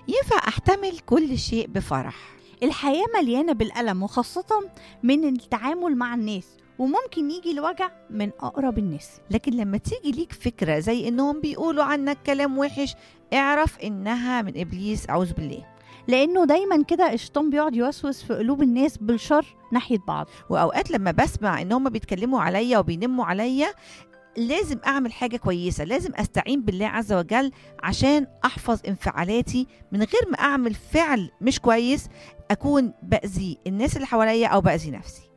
ينفع احتمل كل شيء بفرح الحياة مليانة بالألم وخاصة من التعامل مع الناس وممكن يجي الوجع من أقرب الناس لكن لما تيجي ليك فكرة زي انهم بيقولوا عنك كلام وحش اعرف انها من ابليس اعوذ بالله لأنه دايما كده الشيطان بيقعد يوسوس في قلوب الناس بالشر ناحية بعض واوقات لما بسمع ان هم بيتكلموا عليا وبينموا عليا لازم اعمل حاجه كويسه لازم استعين بالله عز وجل عشان احفظ انفعالاتي من غير ما اعمل فعل مش كويس اكون باذي الناس اللي حواليا او باذي نفسي